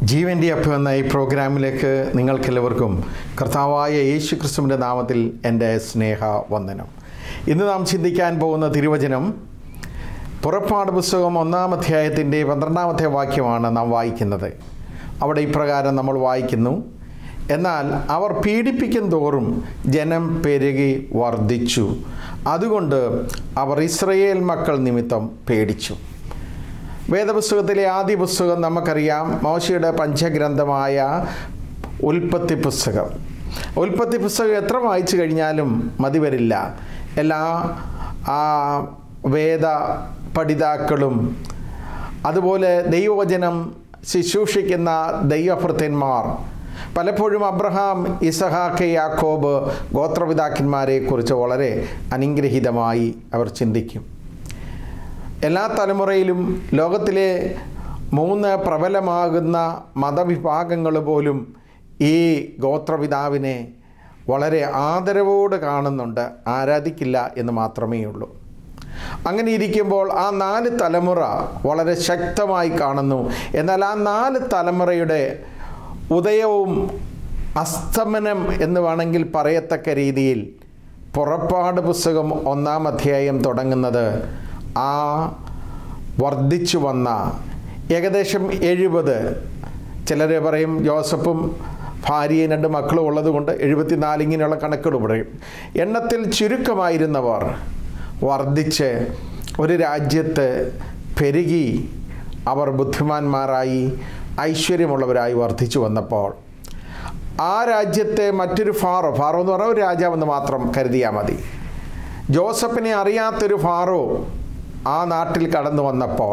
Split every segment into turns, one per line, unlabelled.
ജീവൻ്റെ അപ്പം എന്ന ഈ പ്രോഗ്രാമിലേക്ക് നിങ്ങൾക്കെല്ലാവർക്കും കർത്താവായ യേശു ക്രിസ്തുവിൻ്റെ നാമത്തിൽ എൻ്റെ സ്നേഹ വന്ദനം ഇന്ന് നാം ചിന്തിക്കാൻ പോകുന്ന തിരുവചനം പുറപ്പാട് പുസ്തകം ഒന്നാം അധ്യായത്തിൻ്റെ പന്ത്രണ്ടാമത്തെ വാക്യമാണ് നാം വായിക്കുന്നത് അവിടെ ഇപ്രകാരം നമ്മൾ വായിക്കുന്നു എന്നാൽ അവർ പീഡിപ്പിക്കും തോറും ജനം പെരുകി വർദ്ധിച്ചു അതുകൊണ്ട് അവർ ഇസ്രയേൽ മക്കൾ നിമിത്തം പേടിച്ചു വേദപുസ്തകത്തിലെ ആദ്യ പുസ്തകം നമുക്കറിയാം മോശയുടെ പഞ്ചഗ്രന്ഥമായ ഉൽപ്പത്തി പുസ്തകം ഉൽപ്പത്തി പുസ്തകം എത്ര വായിച്ചു കഴിഞ്ഞാലും മതി വരില്ല എല്ലാ ആ വേദ പഠിതാക്കളും അതുപോലെ ദൈവവചനം ശുശ്രൂഷിക്കുന്ന ദൈവഭൃത്യന്മാർ പലപ്പോഴും അബ്രഹാം ഇസഹാക്ക് യാക്കോബ് ഗോത്രപിതാക്കന്മാരെക്കുറിച്ച് വളരെ അനുഗ്രഹീതമായി അവർ ചിന്തിക്കും എല്ലാ തലമുറയിലും ലോകത്തിലെ മൂന്ന് പ്രബലമാകുന്ന മതവിഭാഗങ്ങൾ പോലും ഈ ഗോത്രപിതാവിനെ വളരെ ആദരവോട് കാണുന്നുണ്ട് ആരാധിക്കില്ല എന്ന് മാത്രമേ ഉള്ളൂ അങ്ങനെ ഇരിക്കുമ്പോൾ ആ നാല് തലമുറ വളരെ ശക്തമായി കാണുന്നു എന്നാൽ ആ നാല് തലമുറയുടെ ഉദയവും അസ്തമനം എന്ന് വേണമെങ്കിൽ പറയത്തക്ക രീതിയിൽ പുറപ്പാട് പുസ്തകം ഒന്നാം അധ്യായം തുടങ്ങുന്നത് ആ വർദ്ധിച്ചു വന്ന ഏകദേശം എഴുപത് ചിലർ പറയും ജോസഫും ഭാര്യയും രണ്ട് മക്കളും ഉള്ളതുകൊണ്ട് എഴുപത്തിനാല് ഇങ്ങനെയുള്ള കണക്കുകൾ പറയും എണ്ണത്തിൽ ചുരുക്കമായിരുന്നവർ വർദ്ധിച്ച് ഒരു രാജ്യത്ത് പെരുകി അവർ ബുദ്ധിമാന്മാരായി ഐശ്വര്യമുള്ളവരായി വർദ്ധിച്ചു വന്നപ്പോൾ ആ രാജ്യത്തെ മറ്റൊരു ഫാറോ ഫാറോ എന്ന് പറഞ്ഞാൽ ഒരു രാജാവെന്ന് മാത്രം കരുതിയാൽ മതി ജോസഫിനെ അറിയാത്തൊരു ഫാറോ ആ നാട്ടിൽ കടന്നു വന്നപ്പോൾ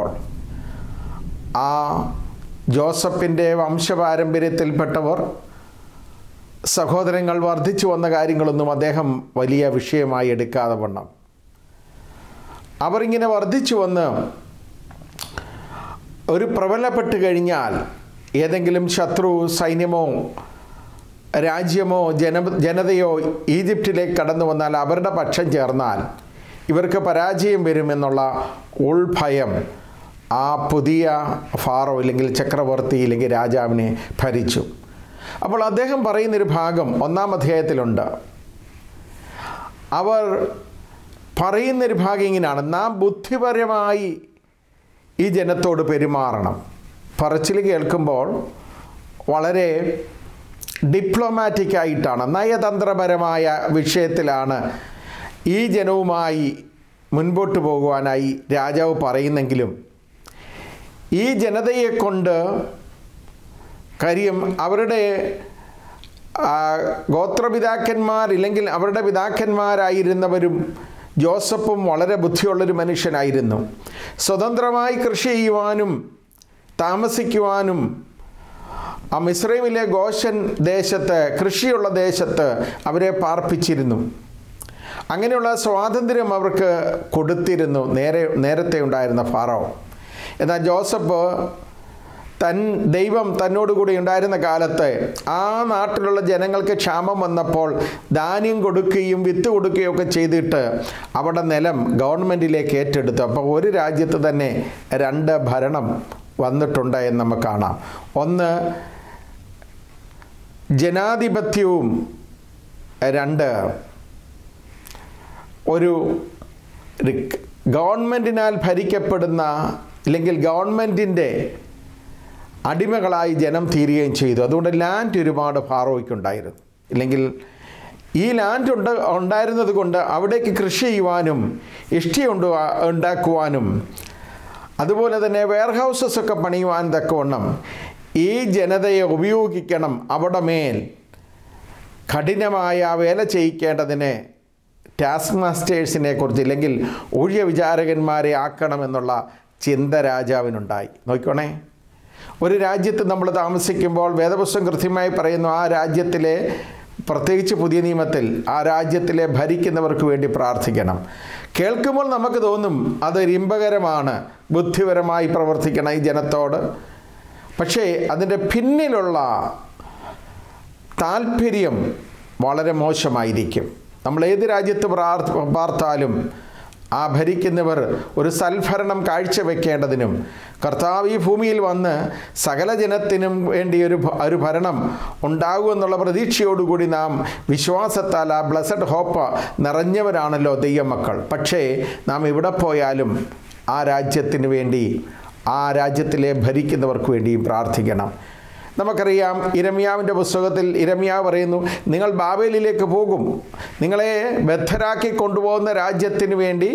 ആ ജോസഫിൻ്റെ വംശപാരമ്പര്യത്തിൽപ്പെട്ടവർ സഹോദരങ്ങൾ വർദ്ധിച്ചു വന്ന കാര്യങ്ങളൊന്നും അദ്ദേഹം വലിയ വിഷയമായി എടുക്കാതെ വണ്ണം അവരിങ്ങനെ വർദ്ധിച്ചു വന്ന് ഒരു പ്രബലപ്പെട്ട് കഴിഞ്ഞാൽ ഏതെങ്കിലും ശത്രു സൈന്യമോ രാജ്യമോ ജന ജനതയോ ഈജിപ്തിലേക്ക് കടന്നു വന്നാൽ അവരുടെ പക്ഷം ചേർന്നാൽ ഇവർക്ക് പരാജയം വരുമെന്നുള്ള ഉൾഭയം ആ പുതിയ ഫാറോ ഇല്ലെങ്കിൽ ചക്രവർത്തി ഇല്ലെങ്കിൽ രാജാവിനെ ഭരിച്ചു അപ്പോൾ അദ്ദേഹം പറയുന്നൊരു ഭാഗം ഒന്നാം അധ്യായത്തിലുണ്ട് അവർ പറയുന്നൊരു ഭാഗം ഇങ്ങനെയാണ് നാം ബുദ്ധിപരമായി ഈ ജനത്തോട് പെരുമാറണം പറച്ചിൽ കേൾക്കുമ്പോൾ വളരെ ഡിപ്ലോമാറ്റിക് ആയിട്ടാണ് നയതന്ത്രപരമായ വിഷയത്തിലാണ് ഈ ജനവുമായി മുൻപോട്ട് പോകുവാനായി രാജാവ് പറയുന്നെങ്കിലും ഈ ജനതയെ കൊണ്ട് കാര്യം അവരുടെ ഗോത്രപിതാക്കന്മാർ ഇല്ലെങ്കിൽ അവരുടെ പിതാക്കന്മാരായിരുന്നവരും ജോസഫും വളരെ ബുദ്ധിയുള്ളൊരു മനുഷ്യനായിരുന്നു സ്വതന്ത്രമായി കൃഷി ചെയ്യുവാനും താമസിക്കുവാനും ആ മിശ്രൈമിലെ ഗോഷൻ ദേശത്ത് കൃഷിയുള്ള ദേശത്ത് അവരെ പാർപ്പിച്ചിരുന്നു അങ്ങനെയുള്ള സ്വാതന്ത്ര്യം അവർക്ക് കൊടുത്തിരുന്നു നേരെ നേരത്തെ ഉണ്ടായിരുന്ന ഫാറോ എന്നാൽ ജോസഫ് തൻ ദൈവം തന്നോടുകൂടി ഉണ്ടായിരുന്ന കാലത്ത് ആ നാട്ടിലുള്ള ജനങ്ങൾക്ക് ക്ഷാമം വന്നപ്പോൾ ധാന്യം കൊടുക്കുകയും വിത്ത് കൊടുക്കുകയും ഒക്കെ ചെയ്തിട്ട് അവിടെ നിലം ഗവൺമെൻറ്റിലേക്ക് ഏറ്റെടുത്തു അപ്പോൾ ഒരു രാജ്യത്ത് തന്നെ രണ്ട് ഭരണം വന്നിട്ടുണ്ട് എന്ന് നമുക്ക് കാണാം ഒന്ന് ജനാധിപത്യവും രണ്ട് ഒരു ഗവൺമെൻറ്റിനാൽ ഭരിക്കപ്പെടുന്ന ഇല്ലെങ്കിൽ ഗവൺമെൻറ്റിൻ്റെ അടിമകളായി ജനം തീരുകയും ചെയ്തു അതുകൊണ്ട് ലാൻഡ് ഒരുപാട് ഫാറോയ്ക്കുണ്ടായിരുന്നു ഇല്ലെങ്കിൽ ഈ ലാൻഡ് ഉണ്ട് ഉണ്ടായിരുന്നത് കൊണ്ട് അവിടേക്ക് കൃഷി ചെയ്യുവാനും ഇഷ്ടി ഉണ്ട് ഉണ്ടാക്കുവാനും അതുപോലെ തന്നെ വെയർഹൗസസ് ഒക്കെ പണിയുവാൻ തക്കവണ്ണം ഈ ജനതയെ ഉപയോഗിക്കണം അവിടെ മേൽ കഠിനമായ വേല ചെയ്യിക്കേണ്ടതിന് ടാസ്ക് മാസ്റ്റേഴ്സിനെ കുറിച്ച് ഇല്ലെങ്കിൽ ഊഴിയ വിചാരകന്മാരെ ആക്കണമെന്നുള്ള ചിന്ത രാജാവിനുണ്ടായി നോക്കണേ ഒരു രാജ്യത്ത് നമ്മൾ താമസിക്കുമ്പോൾ വേദപുസ്തകം കൃത്യമായി പറയുന്നു ആ രാജ്യത്തിലെ പ്രത്യേകിച്ച് പുതിയ നിയമത്തിൽ ആ രാജ്യത്തിലെ ഭരിക്കുന്നവർക്ക് വേണ്ടി പ്രാർത്ഥിക്കണം കേൾക്കുമ്പോൾ നമുക്ക് തോന്നും അത് ഇമ്പകരമാണ് ബുദ്ധിപരമായി പ്രവർത്തിക്കണം ഈ ജനത്തോട് പക്ഷേ അതിൻ്റെ പിന്നിലുള്ള താല്പര്യം വളരെ മോശമായിരിക്കും നമ്മൾ ഏത് രാജ്യത്ത് പ്രാർത്ഥ പാർത്താലും ആ ഭരിക്കുന്നവർ ഒരു സൽഭരണം കാഴ്ചവെക്കേണ്ടതിനും കർത്താവ് ഈ ഭൂമിയിൽ വന്ന് സകല ജനത്തിനും വേണ്ടി ഒരു ഭ- ഒരു ഭരണം ഉണ്ടാകുമെന്നുള്ള പ്രതീക്ഷയോടുകൂടി നാം വിശ്വാസത്താൽ ആ ബ്ലസഡ് ഹോപ്പ് നിറഞ്ഞവരാണല്ലോ ദൈവമക്കൾ പക്ഷേ നാം എവിടെ പോയാലും ആ രാജ്യത്തിന് വേണ്ടി ആ രാജ്യത്തിലെ ഭരിക്കുന്നവർക്ക് വേണ്ടിയും പ്രാർത്ഥിക്കണം നമുക്കറിയാം ഇരമ്യാവിൻ്റെ പുസ്തകത്തിൽ ഇരമ്യാവ് പറയുന്നു നിങ്ങൾ ബാബേലിലേക്ക് പോകും നിങ്ങളെ ബദ്ധരാക്കി കൊണ്ടുപോകുന്ന രാജ്യത്തിന് വേണ്ടി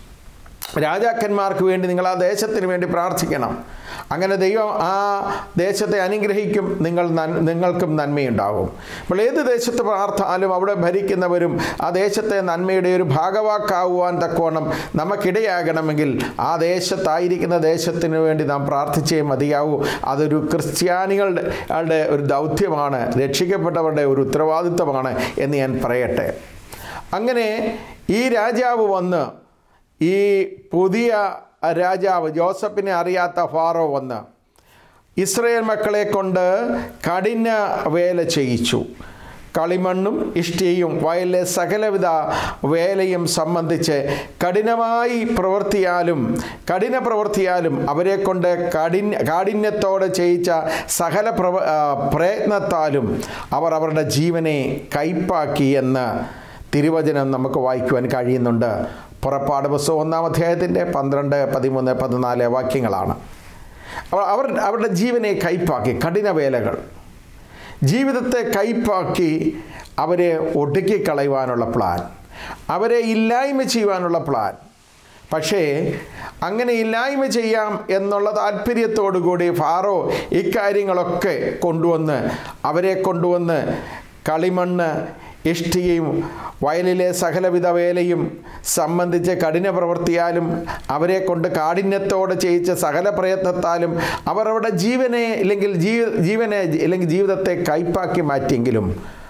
രാജാക്കന്മാർക്ക് വേണ്ടി നിങ്ങൾ ആ ദേശത്തിന് വേണ്ടി പ്രാർത്ഥിക്കണം അങ്ങനെ ദൈവം ആ ദേശത്തെ അനുഗ്രഹിക്കും നിങ്ങൾ നൻ- നിങ്ങൾക്കും നന്മയുണ്ടാകും അപ്പോൾ ഏത് ദേശത്ത് പ്രാർത്ഥാലും അവിടെ ഭരിക്കുന്നവരും ആ ദേശത്തെ നന്മയുടെ ഒരു ഭാഗവാക്കാവുവാൻ തക്കവണ്ണം നമുക്കിടയാകണമെങ്കിൽ ആ ദേശത്തായിരിക്കുന്ന ദേശത്തിന് വേണ്ടി നാം പ്രാർത്ഥിച്ചേ മതിയാവൂ അതൊരു ക്രിസ്ത്യാനികളുടെ ളുടെ ഒരു ദൗത്യമാണ് രക്ഷിക്കപ്പെട്ടവരുടെ ഒരു ഉത്തരവാദിത്വമാണ് എന്ന് ഞാൻ പറയട്ടെ അങ്ങനെ ഈ രാജാവ് വന്ന് ഈ പുതിയ രാജാവ് ജോസഫിനെ അറിയാത്ത ഫാറോ വന്ന് ഇസ്രയേൽ മക്കളെ കൊണ്ട് കഠിന വേല ചെയ്യിച്ചു കളിമണ്ണും ഇഷ്ടിയും വയലിലെ സകലവിധ വേലയും സംബന്ധിച്ച് കഠിനമായി പ്രവൃത്തിയാലും കഠിന പ്രവൃത്തിയാലും അവരെ കൊണ്ട് കഠിന കാഠിന്യത്തോടെ ചെയ്യിച്ച സകല പ്രവ ആ, പ്രയത്നത്താലും അവർ അവരുടെ ജീവനെ കൈപ്പാക്കി എന്ന് തിരുവചനം നമുക്ക് വായിക്കുവാൻ കഴിയുന്നുണ്ട് പുറപ്പാട് പുസ്തകം ഒന്നാം അധ്യായത്തിൻ്റെ പന്ത്രണ്ട് പതിമൂന്ന് പതിനാല് വാക്യങ്ങളാണ് അവർ അവർ അവരുടെ ജീവനെ കൈപ്പാക്കി കഠിന വേലകൾ ജീവിതത്തെ കൈപ്പാക്കി അവരെ ഒടുക്കിക്കളയുവാനുള്ള പ്ലാൻ അവരെ ഇല്ലായ്മ ചെയ്യുവാനുള്ള പ്ലാൻ പക്ഷേ അങ്ങനെ ഇല്ലായ്മ ചെയ്യാം എന്നുള്ള താല്പര്യത്തോടു കൂടി ഫാറോ ഇക്കാര്യങ്ങളൊക്കെ കൊണ്ടുവന്ന് അവരെ കൊണ്ടുവന്ന് കളിമണ്ണ് ഇഷ്ടികയും വയലിലെ സകലവിധ വേലയും സംബന്ധിച്ച് കഠിന പ്രവൃത്തിയാലും അവരെ കൊണ്ട് കാഠിന്യത്തോടെ ചെയ്യിച്ച സകല പ്രയത്നത്താലും അവർ അവരുടെ ജീവനെ ഇല്ലെങ്കിൽ ജീവ ജീവനെ അല്ലെങ്കിൽ ജീവിതത്തെ കൈപ്പാക്കി മാറ്റിയെങ്കിലും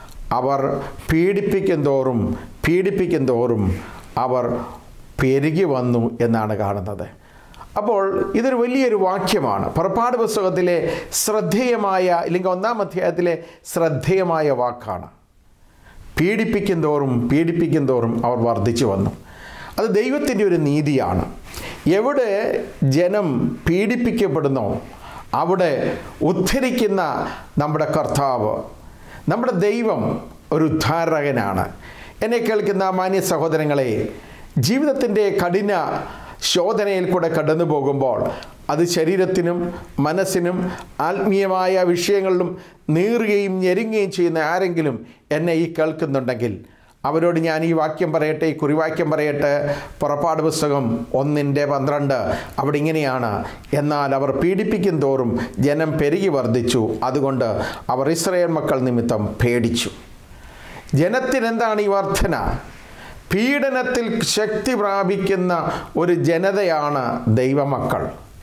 അവർ പീഡിപ്പിക്കും തോറും പീഡിപ്പിക്കും തോറും അവർ പെരുകി വന്നു എന്നാണ് കാണുന്നത് അപ്പോൾ ഇതൊരു വലിയൊരു വാക്യമാണ് പുറപ്പാട് പുസ്തകത്തിലെ ശ്രദ്ധേയമായ അല്ലെങ്കിൽ ഒന്നാം അധ്യായത്തിലെ ശ്രദ്ധേയമായ വാക്കാണ് പീഡിപ്പിക്കും തോറും പീഡിപ്പിക്കും തോറും അവർ വർദ്ധിച്ചു വന്നു അത് ദൈവത്തിൻ്റെ ഒരു നീതിയാണ് എവിടെ ജനം പീഡിപ്പിക്കപ്പെടുന്നോ അവിടെ ഉദ്ധരിക്കുന്ന നമ്മുടെ കർത്താവ് നമ്മുടെ ദൈവം ഒരു ഉദ്ധാരകനാണ് എന്നെ കേൾക്കുന്ന മാന്യ സഹോദരങ്ങളെ ജീവിതത്തിൻ്റെ കഠിന ശോധനയിൽ കൂടെ കടന്നു പോകുമ്പോൾ അത് ശരീരത്തിനും മനസ്സിനും ആത്മീയമായ വിഷയങ്ങളിലും നീറുകയും ഞെരുങ്ങുകയും ചെയ്യുന്ന ആരെങ്കിലും എന്നെ ഈ കേൾക്കുന്നുണ്ടെങ്കിൽ അവരോട് ഞാൻ ഈ വാക്യം പറയട്ടെ ഈ കുറിവാക്യം പറയട്ടെ പുറപ്പാട് പുസ്തകം ഒന്നിൻ്റെ പന്ത്രണ്ട് അവിടെ ഇങ്ങനെയാണ് എന്നാൽ അവർ പീഡിപ്പിക്കും തോറും ജനം പെരുകി വർദ്ധിച്ചു അതുകൊണ്ട് അവർ ഇസ്രയേൽ മക്കൾ നിമിത്തം പേടിച്ചു ജനത്തിനെന്താണ് ഈ വർധന പീഡനത്തിൽ ശക്തി പ്രാപിക്കുന്ന ഒരു ജനതയാണ് ദൈവമക്കൾ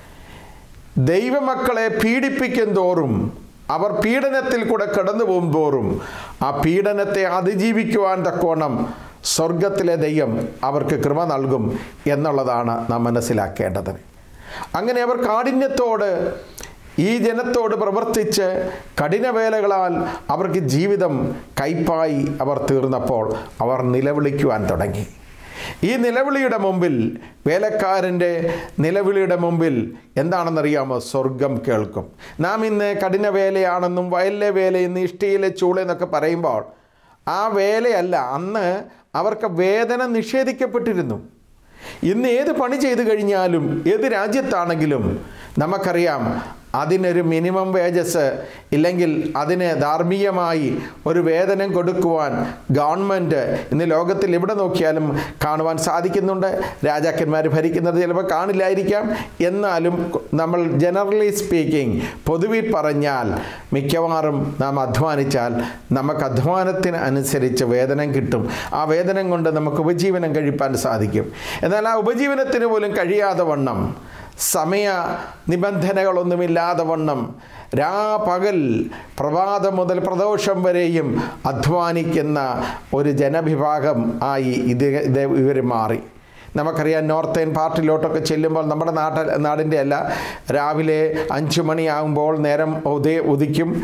ദൈവമക്കളെ പീഡിപ്പിക്കും തോറും അവർ പീഡനത്തിൽ കൂടെ കടന്നു പോകുമ്പോറും ആ പീഡനത്തെ അതിജീവിക്കുവാൻ തക്കോണം സ്വർഗത്തിലെ ദൈവം അവർക്ക് കൃപ നൽകും എന്നുള്ളതാണ് നാം മനസ്സിലാക്കേണ്ടത് അങ്ങനെ അവർ കാഠിന്യത്തോട് ഈ ജനത്തോട് പ്രവർത്തിച്ച് കഠിനവേലകളാൽ അവർക്ക് ജീവിതം കൈപ്പായി അവർ തീർന്നപ്പോൾ അവർ നിലവിളിക്കുവാൻ തുടങ്ങി ഈ നിലവിളിയുടെ മുമ്പിൽ വേലക്കാരൻ്റെ നിലവിളിയുടെ മുമ്പിൽ എന്താണെന്നറിയാമോ സ്വർഗം കേൾക്കും നാം ഇന്ന് കഠിന വേലയാണെന്നും വയലിലെ വേലയെന്ന് ഇഷ്ടിയിലെ ചൂളെന്നൊക്കെ പറയുമ്പോൾ ആ വേലയല്ല അന്ന് അവർക്ക് വേദന നിഷേധിക്കപ്പെട്ടിരുന്നു ഇന്ന് ഏത് പണി ചെയ്തു കഴിഞ്ഞാലും ഏത് രാജ്യത്താണെങ്കിലും നമുക്കറിയാം അതിനൊരു മിനിമം വേജസ് ഇല്ലെങ്കിൽ അതിന് ധാർമ്മികമായി ഒരു വേതനം കൊടുക്കുവാൻ ഗവൺമെൻറ് ഇന്ന് ലോകത്തിൽ എവിടെ നോക്കിയാലും കാണുവാൻ സാധിക്കുന്നുണ്ട് രാജാക്കന്മാർ ഭരിക്കുന്നത് ചിലപ്പോൾ കാണില്ലായിരിക്കാം എന്നാലും നമ്മൾ ജനറലി സ്പീക്കിംഗ് പൊതുവിൽ പറഞ്ഞാൽ മിക്കവാറും നാം അധ്വാനിച്ചാൽ നമുക്ക് അധ്വാനത്തിന് അനുസരിച്ച് വേതനം കിട്ടും ആ വേതനം കൊണ്ട് നമുക്ക് ഉപജീവനം കഴിപ്പാൻ സാധിക്കും എന്നാൽ ആ ഉപജീവനത്തിന് പോലും കഴിയാതെ വണ്ണം സമയ നിബന്ധനകളൊന്നുമില്ലാതെ വണ്ണം രാപകൽ പ്രഭാതം മുതൽ പ്രദോഷം വരെയും അധ്വാനിക്കുന്ന ഒരു ജനവിഭാഗം ആയി ഇത് ഇത് ഇവർ മാറി നമുക്കറിയാം നോർത്തേൺ പാർട്ടിലോട്ടൊക്കെ ചെല്ലുമ്പോൾ നമ്മുടെ നാട്ട നാടിൻ്റെ അല്ല രാവിലെ അഞ്ച് മണിയാകുമ്പോൾ നേരം ഉദയ ഉദിക്കും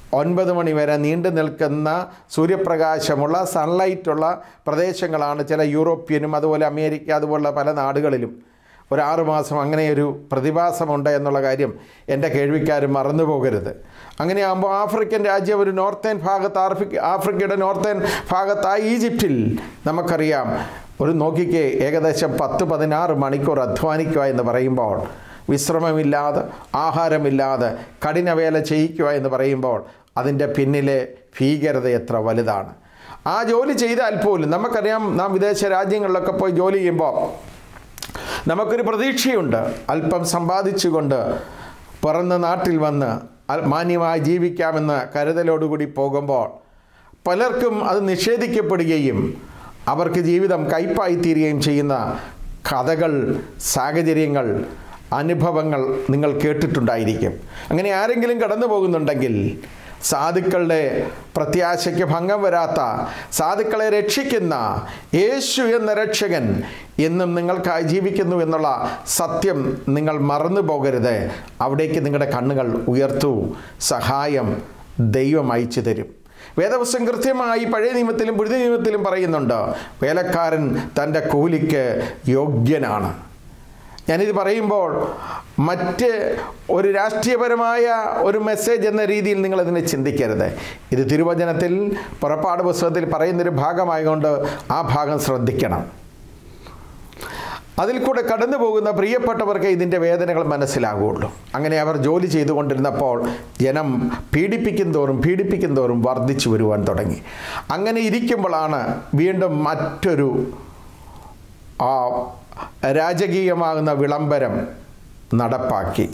ഒൻപത് മണി വരെ നീണ്ടു നിൽക്കുന്ന സൂര്യപ്രകാശമുള്ള സൺലൈറ്റുള്ള പ്രദേശങ്ങളാണ് ചില യൂറോപ്യനും അതുപോലെ അമേരിക്ക അതുപോലുള്ള പല നാടുകളിലും ഒരു ആറ് മാസം അങ്ങനെയൊരു പ്രതിഭാസമുണ്ട് എന്നുള്ള കാര്യം എൻ്റെ കേൾവിക്കാരും മറന്നു പോകരുത് അങ്ങനെയാകുമ്പോൾ ആഫ്രിക്കൻ രാജ്യം ഒരു നോർത്തേൺ ഭാഗത്ത് ആഫ്രിക്ക ആഫ്രിക്കയുടെ നോർത്തേൺ ഭാഗത്തായ ഈജിപ്തിൽ നമുക്കറിയാം ഒരു നോക്കിക്കേ ഏകദേശം പത്ത് പതിനാറ് മണിക്കൂർ അധ്വാനിക്കുക എന്ന് പറയുമ്പോൾ വിശ്രമമില്ലാതെ ആഹാരമില്ലാതെ കഠിനവേല ചെയ്യിക്കുക എന്ന് പറയുമ്പോൾ അതിൻ്റെ പിന്നിലെ ഭീകരത എത്ര വലുതാണ് ആ ജോലി ചെയ്താൽ പോലും നമുക്കറിയാം നാം വിദേശ രാജ്യങ്ങളിലൊക്കെ പോയി ജോലി ചെയ്യുമ്പോൾ നമുക്കൊരു പ്രതീക്ഷയുണ്ട് അല്പം സമ്പാദിച്ചുകൊണ്ട് പിറന്ന നാട്ടിൽ വന്ന് അൽ- മാന്യമായി ജീവിക്കാമെന്ന് കരുതലോടുകൂടി പോകുമ്പോൾ പലർക്കും അത് നിഷേധിക്കപ്പെടുകയും അവർക്ക് ജീവിതം കയ്പായി തീരുകയും ചെയ്യുന്ന കഥകൾ സാഹചര്യങ്ങൾ അനുഭവങ്ങൾ നിങ്ങൾ കേട്ടിട്ടുണ്ടായിരിക്കും അങ്ങനെ ആരെങ്കിലും കടന്നു പോകുന്നുണ്ടെങ്കിൽ സാധുക്കളുടെ പ്രത്യാശയ്ക്ക് ഭംഗം വരാത്ത സാധുക്കളെ രക്ഷിക്കുന്ന യേശു എന്ന രക്ഷകൻ എന്നും നിങ്ങൾക്കായി ജീവിക്കുന്നു എന്നുള്ള സത്യം നിങ്ങൾ മറന്നു പോകരുത് അവിടേക്ക് നിങ്ങളുടെ കണ്ണുകൾ ഉയർത്തൂ സഹായം ദൈവം അയച്ചു തരും വേദവസ്വം കൃത്യമായി പഴയ നിയമത്തിലും പുതിയ നിയമത്തിലും പറയുന്നുണ്ട് വേലക്കാരൻ തൻ്റെ കൂലിക്ക് യോഗ്യനാണ് ഞാനിത് പറയുമ്പോൾ മറ്റ് ഒരു രാഷ്ട്രീയപരമായ ഒരു മെസ്സേജ് എന്ന രീതിയിൽ നിങ്ങളതിനെ ചിന്തിക്കരുത് ഇത് തിരുവചനത്തിൽ പുറപ്പാട് പുസ്തകത്തിൽ പറയുന്നൊരു ഭാഗമായതുകൊണ്ട് ആ ഭാഗം ശ്രദ്ധിക്കണം അതിൽ കൂടെ കടന്നു പോകുന്ന പ്രിയപ്പെട്ടവർക്ക് ഇതിൻ്റെ വേദനകൾ മനസ്സിലാകുള്ളൂ അങ്ങനെ അവർ ജോലി ചെയ്തുകൊണ്ടിരുന്നപ്പോൾ ജനം പീഡിപ്പിക്കും തോറും പീഡിപ്പിക്കും തോറും വർദ്ധിച്ചു വരുവാൻ തുടങ്ങി അങ്ങനെ ഇരിക്കുമ്പോഴാണ് വീണ്ടും മറ്റൊരു ആ രാജകീയമാകുന്ന വിളംബരം നടപ്പാക്കി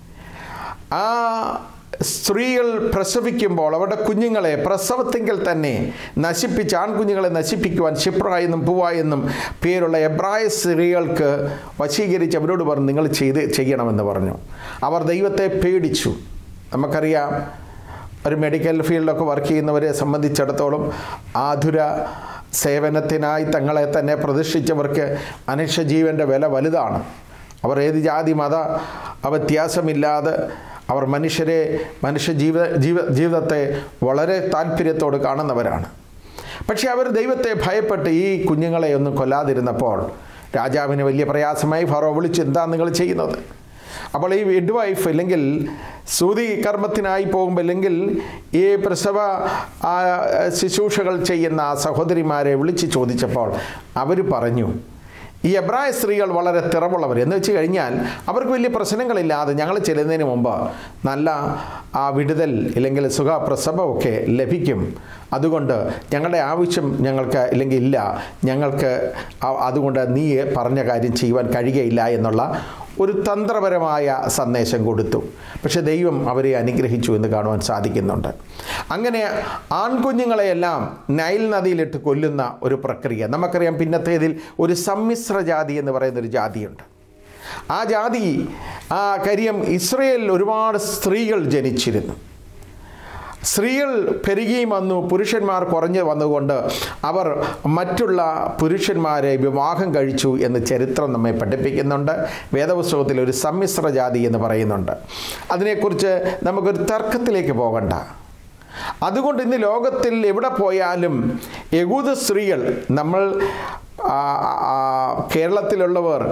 ആ സ്ത്രീകൾ പ്രസവിക്കുമ്പോൾ അവരുടെ കുഞ്ഞുങ്ങളെ പ്രസവത്തെങ്കിൽ തന്നെ നശിപ്പിച്ച് ആൺകുഞ്ഞുങ്ങളെ നശിപ്പിക്കുവാൻ ഷിപ്ര എന്നും പൂവ എന്നും പേരുള്ള എബ്രായ സ്ത്രീകൾക്ക് വശീകരിച്ച് അവരോട് പറഞ്ഞു നിങ്ങൾ ചെയ്ത് ചെയ്യണമെന്ന് പറഞ്ഞു അവർ ദൈവത്തെ പേടിച്ചു നമുക്കറിയാം ഒരു മെഡിക്കൽ ഫീൽഡൊക്കെ വർക്ക് ചെയ്യുന്നവരെ സംബന്ധിച്ചിടത്തോളം ആതുര സേവനത്തിനായി തങ്ങളെ തന്നെ പ്രതിഷ്ഠിച്ചവർക്ക് മനുഷ്യജീവൻ്റെ വില വലുതാണ് അവർ ഏത് ജാതി മത വ്യത്യാസമില്ലാതെ അവർ മനുഷ്യരെ മനുഷ്യ ജീവ ജീവ ജീവിതത്തെ വളരെ താല്പര്യത്തോട് കാണുന്നവരാണ് പക്ഷേ അവർ ദൈവത്തെ ഭയപ്പെട്ട് ഈ കുഞ്ഞുങ്ങളെ ഒന്നും കൊല്ലാതിരുന്നപ്പോൾ രാജാവിന് വലിയ പ്രയാസമായി ഫറോ വിളിച്ച് എന്താ നിങ്ങൾ ചെയ്യുന്നത് അപ്പോൾ ഈ മിഡ് വൈഫ് അല്ലെങ്കിൽ സൂതി കർമ്മത്തിനായി പോകുമ്പോൾ അല്ലെങ്കിൽ ഈ പ്രസവ ആ, ശുശ്രൂഷകൾ ചെയ്യുന്ന ആ സഹോദരിമാരെ വിളിച്ച് ചോദിച്ചപ്പോൾ അവർ പറഞ്ഞു ഈ എബ്രായ സ്ത്രീകൾ വളരെ തിറവുള്ളവർ എന്ന് വെച്ച് കഴിഞ്ഞാൽ അവർക്ക് വലിയ പ്രശ്നങ്ങളില്ലാതെ ഞങ്ങൾ ചെല്ലുന്നതിന് മുമ്പ് നല്ല ആ വിടുതൽ ഇല്ലെങ്കിൽ സുഖപ്രസവമൊക്കെ ലഭിക്കും അതുകൊണ്ട് ഞങ്ങളുടെ ആവശ്യം ഞങ്ങൾക്ക് ഇല്ലെങ്കിൽ ഇല്ല ഞങ്ങൾക്ക് ആ- അതുകൊണ്ട് നീ പറഞ്ഞ കാര്യം ചെയ്യുവാൻ കഴിയുകയില്ല എന്നുള്ള ഒരു തന്ത്രപരമായ സന്ദേശം കൊടുത്തു പക്ഷെ ദൈവം അവരെ അനുഗ്രഹിച്ചു എന്ന് കാണുവാൻ സാധിക്കുന്നുണ്ട് അങ്ങനെ ആൺകുഞ്ഞുങ്ങളെയെല്ലാം നൈൽ നദിയിലിട്ട് കൊല്ലുന്ന ഒരു പ്രക്രിയ നമുക്കറിയാം പിന്നത്തേതിൽ ഒരു സമ്മിശ്ര ജാതി എന്ന് പറയുന്ന ഒരു ജാതിയുണ്ട് ആ ജാതി ആ കാര്യം ഇസ്രയേലിൽ ഒരുപാട് സ്ത്രീകൾ ജനിച്ചിരുന്നു സ്ത്രീകൾ പെരുകിയും വന്നു പുരുഷന്മാർ കുറഞ്ഞു വന്നുകൊണ്ട് അവർ മറ്റുള്ള പുരുഷന്മാരെ വിവാഹം കഴിച്ചു എന്ന് ചരിത്രം നമ്മെ പഠിപ്പിക്കുന്നുണ്ട് വേദപുസ്തകത്തിൽ ഒരു സമ്മിശ്ര ജാതി എന്ന് പറയുന്നുണ്ട് അതിനെക്കുറിച്ച് നമുക്കൊരു തർക്കത്തിലേക്ക് പോകണ്ട അതുകൊണ്ട് ഇന്ന് ലോകത്തിൽ എവിടെ പോയാലും യഹൂദ സ്ത്രീകൾ നമ്മൾ ആ, ആ, കേരളത്തിലുള്ളവർ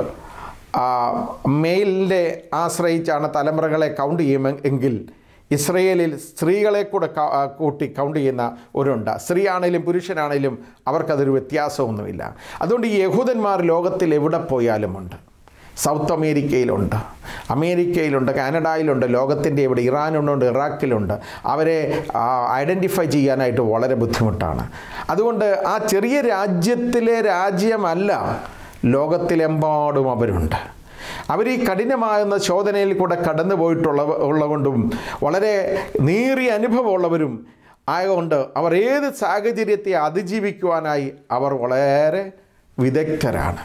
മെയിലിൻ്റെ ആശ്രയിച്ചാണ് തലമുറകളെ കൗണ്ട് ചെയ്യുമെങ്കിൽ ഇസ്രയേലിൽ സ്ത്രീകളെ കൂടെ ക- ആ, കൂട്ടി കൗണ്ട് ചെയ്യുന്ന ഒരുണ്ട് സ്ത്രീ ആണെങ്കിലും പുരുഷനാണെങ്കിലും അവർക്കതൊരു വ്യത്യാസമൊന്നുമില്ല അതുകൊണ്ട് ഈ യഹൂദന്മാർ ലോകത്തിൽ എവിടെ പോയാലുമുണ്ട് സൗത്ത് അമേരിക്കയിലുണ്ട് അമേരിക്കയിലുണ്ട് കാനഡയിലുണ്ട് ലോകത്തിൻ്റെ ഇവിടെ ഇറാനുണ്ട് ഇറാഖിലുണ്ട് അവരെ ഐഡൻറ്റിഫൈ ചെയ്യാനായിട്ട് വളരെ ബുദ്ധിമുട്ടാണ് അതുകൊണ്ട് ആ ചെറിയ രാജ്യത്തിലെ രാജ്യമല്ല ലോകത്തിലെമ്പാടും അവരുണ്ട് അവർ ഈ കഠിനമാകുന്ന ശോധനയിൽ കൂടെ കടന്നു പോയിട്ടുള്ള ഉള്ളതുകൊണ്ടും വളരെ നീറിയ അനുഭവമുള്ളവരും ആയതുകൊണ്ട് അവർ ഏത് സാഹചര്യത്തെ അതിജീവിക്കുവാനായി അവർ വളരെ വിദഗ്ധരാണ്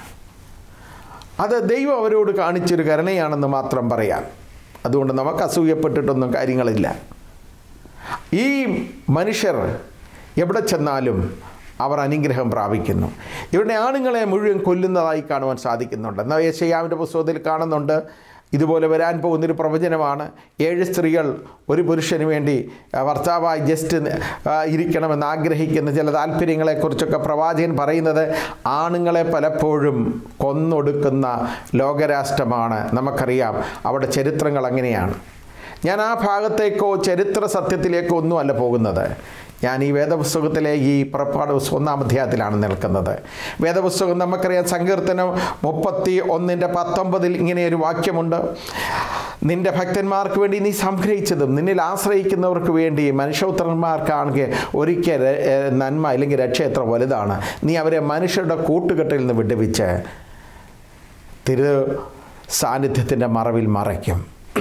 അത് ദൈവം അവരോട് കാണിച്ചൊരു കരുണയാണെന്ന് മാത്രം പറയാം അതുകൊണ്ട് നമുക്ക് അസൂയപ്പെട്ടിട്ടൊന്നും കാര്യങ്ങളില്ല ഈ മനുഷ്യർ എവിടെ ചെന്നാലും അവർ അനുഗ്രഹം പ്രാപിക്കുന്നു ഇവരുടെ ആണുങ്ങളെ മുഴുവൻ കൊല്ലുന്നതായി കാണുവാൻ സാധിക്കുന്നുണ്ട് എന്നാൽ യേശയ്യാവിൻ്റെ പുസ്തകത്തിൽ കാണുന്നുണ്ട് ഇതുപോലെ വരാൻ പോകുന്നൊരു പ്രവചനമാണ് ഏഴ് സ്ത്രീകൾ ഒരു പുരുഷന് വേണ്ടി ആ, ഭർത്താവായി ജസ്റ്റ് ആ, ഇരിക്കണമെന്ന് ആഗ്രഹിക്കുന്ന ചില താല്പര്യങ്ങളെക്കുറിച്ചൊക്കെ പ്രവാചകൻ പറയുന്നത് ആണുങ്ങളെ പലപ്പോഴും കൊന്നൊടുക്കുന്ന ലോകരാഷ്ട്രമാണ് നമുക്കറിയാം അവിടെ ചരിത്രങ്ങൾ അങ്ങനെയാണ് ഞാൻ ആ ഭാഗത്തേക്കോ ചരിത്ര സത്യത്തിലേക്കോ ഒന്നുമല്ല പോകുന്നത് ഞാൻ ഈ വേദപുസ്തകത്തിലെ ഈ പുറപ്പാട് പുസ്തകം ഒന്നാം അധ്യായത്തിലാണ് നിൽക്കുന്നത് വേദപുസ്തകം നമുക്കറിയാം സങ്കീർത്തനം മുപ്പത്തി ഒന്നിൻ്റെ പത്തൊമ്പതിൽ ഇങ്ങനെ ഒരു വാക്യമുണ്ട് നിന്റെ ഭക്തന്മാർക്ക് വേണ്ടി നീ സംഗ്രഹിച്ചതും നിന്നിൽ ആശ്രയിക്കുന്നവർക്ക് വേണ്ടി മനുഷ്യപുത്രന്മാർക്കാണെങ്കിൽ ഒരിക്കൽ ഏഹ്, നന്മ അല്ലെങ്കിൽ രക്ഷ എത്ര വലുതാണ് നീ അവരെ മനുഷ്യരുടെ കൂട്ടുകെട്ടിൽ നിന്ന് വിടുവിച്ച് തിരു സാന്നിധ്യത്തിൻ്റെ മറവിൽ മറയ്ക്കും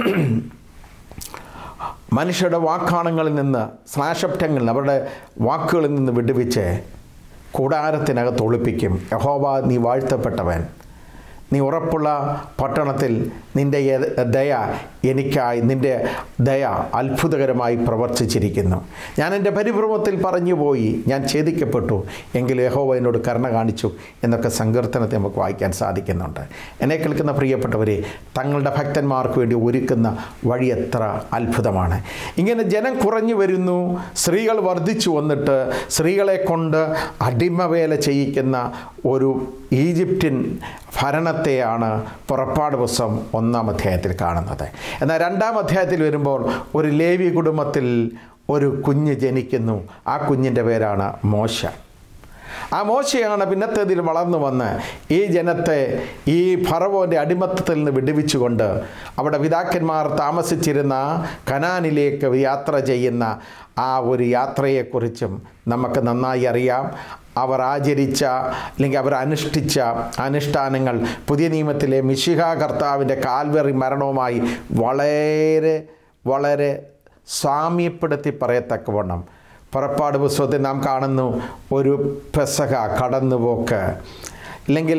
മനുഷ്യരുടെ വാക്കാണങ്ങളിൽ നിന്ന് സ്ലാശപ്റ്റങ്ങളിൽ നിന്ന് അവരുടെ വാക്കുകളിൽ നിന്ന് വിടുവിച്ച് കൂടാരത്തിനകത്ത് ഒളിപ്പിക്കും യഹോവ നീ വാഴ്ത്തപ്പെട്ടവൻ നീ ഉറപ്പുള്ള പട്ടണത്തിൽ നിൻ്റെ യ- ദയ എനിക്കായി നിൻ്റെ ദയ അത്ഭുതകരമായി പ്രവർത്തിച്ചിരിക്കുന്നു ഞാൻ എൻ്റെ പരിഭ്രമത്തിൽ പറഞ്ഞു പോയി ഞാൻ ഛേദിക്കപ്പെട്ടു എങ്കിൽ യഹോവ എന്നോട് കരുണ കാണിച്ചു എന്നൊക്കെ സങ്കീർത്തനത്തെ നമുക്ക് വായിക്കാൻ സാധിക്കുന്നുണ്ട് എന്നെ കേൾക്കുന്ന പ്രിയപ്പെട്ടവരെ തങ്ങളുടെ ഭക്തന്മാർക്ക് വേണ്ടി ഒരുക്കുന്ന വഴി എത്ര അത്ഭുതമാണ് ഇങ്ങനെ ജനം കുറഞ്ഞു വരുന്നു സ്ത്രീകൾ വർദ്ധിച്ചു വന്നിട്ട് സ്ത്രീകളെ കൊണ്ട് അടിമവേല ചെയ്യിക്കുന്ന ഒരു ഈജിപ്ഷ്യൻ ഭരണത്തെയാണ് പുറപ്പാട് പുസ്തകം ഒന്നാം അധ്യായത്തിൽ കാണുന്നത് എന്നാൽ രണ്ടാം അധ്യായത്തിൽ വരുമ്പോൾ ഒരു ലേവി കുടുംബത്തിൽ ഒരു കുഞ്ഞ് ജനിക്കുന്നു ആ കുഞ്ഞിൻ്റെ പേരാണ് മോശ ആ മോശയാണ് പിന്നത്തേതിൽ വളർന്നു വന്ന് ഈ ജനത്തെ ഈ ഫറവോൻ്റെ അടിമത്തത്തിൽ നിന്ന് വിടുവിച്ചുകൊണ്ട് അവിടെ പിതാക്കന്മാർ താമസിച്ചിരുന്ന കനാനിലേക്ക് യാത്ര ചെയ്യുന്ന ആ ഒരു യാത്രയെക്കുറിച്ചും നമുക്ക് നന്നായി അറിയാം അവർ ആചരിച്ച അല്ലെങ്കിൽ അവർ അനുഷ്ഠിച്ച അനുഷ്ഠാനങ്ങൾ പുതിയ നിയമത്തിലെ മിശിഹ കർത്താവിൻ്റെ കാൽവറി മരണവുമായി വളരെ വളരെ സാമ്യപ്പെടുത്തി പറയത്തക്കവണ്ണം പുറപ്പാട് പുസ്തകത്തിൽ നാം കാണുന്നു ഒരു പെസക കടന്നുപോക്ക് അല്ലെങ്കിൽ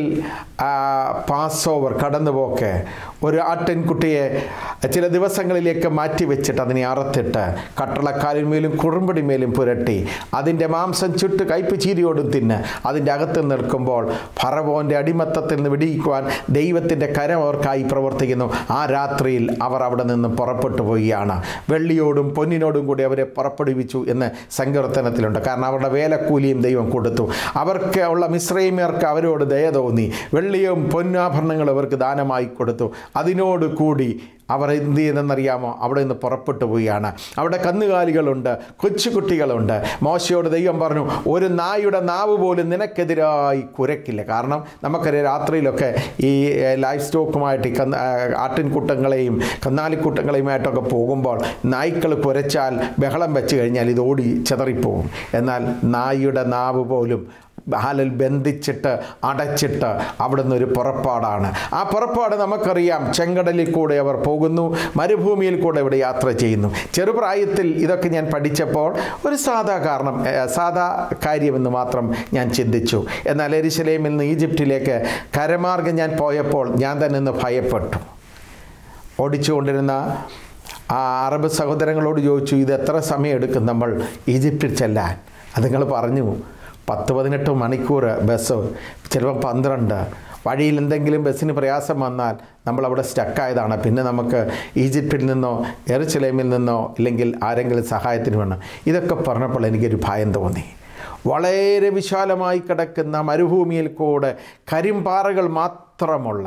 പാസ് ഓവർ കടന്നുപോക്ക് ഒരു ആട്ടിൻകുട്ടിയെ ചില ദിവസങ്ങളിലേക്ക് മാറ്റി വെച്ചിട്ട് അതിനെ അറുത്തിട്ട് കട്ടളക്കാലിന്മേലും കുറുമ്പടിമേലും പുരട്ടി അതിൻ്റെ മാംസം ചുട്ട് കയ്പ് ചീരിയോടും തിന്ന് അതിൻ്റെ അകത്ത് നിൽക്കുമ്പോൾ ഫറവോൻ്റെ അടിമത്തത്തിൽ നിന്ന് വിടിയിക്കുവാൻ ദൈവത്തിൻ്റെ കരം അവർക്കായി പ്രവർത്തിക്കുന്നു ആ രാത്രിയിൽ അവർ അവിടെ നിന്ന് പുറപ്പെട്ടു പോവുകയാണ് വെള്ളിയോടും പൊന്നിനോടും കൂടി അവരെ പുറപ്പെടുവിച്ചു എന്ന് സങ്കീർത്തനത്തിലുണ്ട് കാരണം അവരുടെ വേലക്കൂലിയും ദൈവം കൊടുത്തു അവർക്ക് ഉള്ള മിശ്രൈമ്യർക്ക് അവരോട് ദയ തോന്നി വെള്ളിയും പൊന്നാഭരണങ്ങളും അവർക്ക് ദാനമായി കൊടുത്തു അതിനോട് കൂടി അവർ എന്ത് ചെയ്തെന്നറിയാമോ അവിടെ നിന്ന് പുറപ്പെട്ടു പോവുകയാണ് അവിടെ കന്നുകാലികളുണ്ട് കൊച്ചുകുട്ടികളുണ്ട് മോശയോട് ദൈവം പറഞ്ഞു ഒരു നായുടെ നാവ് പോലും നിനക്കെതിരായി കുരക്കില്ല കാരണം നമുക്കറിയാം രാത്രിയിലൊക്കെ ഈ ഏഹ്, ലൈഫ് സ്റ്റോക്കുമായിട്ട് ഈ കന്ന് ആഹ്, ആട്ടിൻകൂട്ടങ്ങളെയും കന്നാലിക്കൂട്ടങ്ങളെയുമായിട്ടൊക്കെ പോകുമ്പോൾ നായ്ക്കൾ കുരച്ചാൽ ബഹളം വെച്ച് കഴിഞ്ഞാൽ ഇത് ഓടി ചെതറിപ്പോകും എന്നാൽ നായുടെ നാവ് പോലും ഹാലിൽ ബന്ധിച്ചിട്ട് അടച്ചിട്ട് അവിടുന്ന് ഒരു പുറപ്പാടാണ് ആ പുറപ്പാട് നമുക്കറിയാം ചെങ്കടലിൽ കൂടെ അവർ പോകുന്നു മരുഭൂമിയിൽ കൂടെ ഇവിടെ യാത്ര ചെയ്യുന്നു ചെറുപ്രായത്തിൽ ഇതൊക്കെ ഞാൻ പഠിച്ചപ്പോൾ ഒരു സാധാ കാരണം ഏഹ്, സാധാ കാര്യമെന്ന് മാത്രം ഞാൻ ചിന്തിച്ചു എന്നാൽ എരിശലേമിൽ നിന്ന് ഈജിപ്തിലേക്ക് കരമാർഗം ഞാൻ പോയപ്പോൾ ഞാൻ തന്നെ ഒന്ന് ഭയപ്പെട്ടു ഓടിച്ചുകൊണ്ടിരുന്ന ആ അറബ് സഹോദരങ്ങളോട് ചോദിച്ചു ഇത് എത്ര സമയം എടുക്കും നമ്മൾ ഈജിപ്തിൽ ചെല്ലാൻ അത് നിങ്ങൾ പറഞ്ഞു പത്ത് പതിനെട്ട് മണിക്കൂർ ബസ് ചിലപ്പോൾ പന്ത്രണ്ട് വഴിയിൽ എന്തെങ്കിലും ബസ്സിന് പ്രയാസം വന്നാൽ നമ്മൾ അവിടെ സ്റ്റക്കായതാണ് പിന്നെ നമുക്ക് ഈജിപ്തിൽ നിന്നോ എറുസലേമിൽ നിന്നോ ഇല്ലെങ്കിൽ ആരെങ്കിലും സഹായത്തിന് വേണം ഇതൊക്കെ പറഞ്ഞപ്പോൾ എനിക്കൊരു ഭയം തോന്നി വളരെ വിശാലമായി കിടക്കുന്ന മരുഭൂമിയിൽ കൂടെ കരിമ്പാറകൾ മാത്രമുള്ള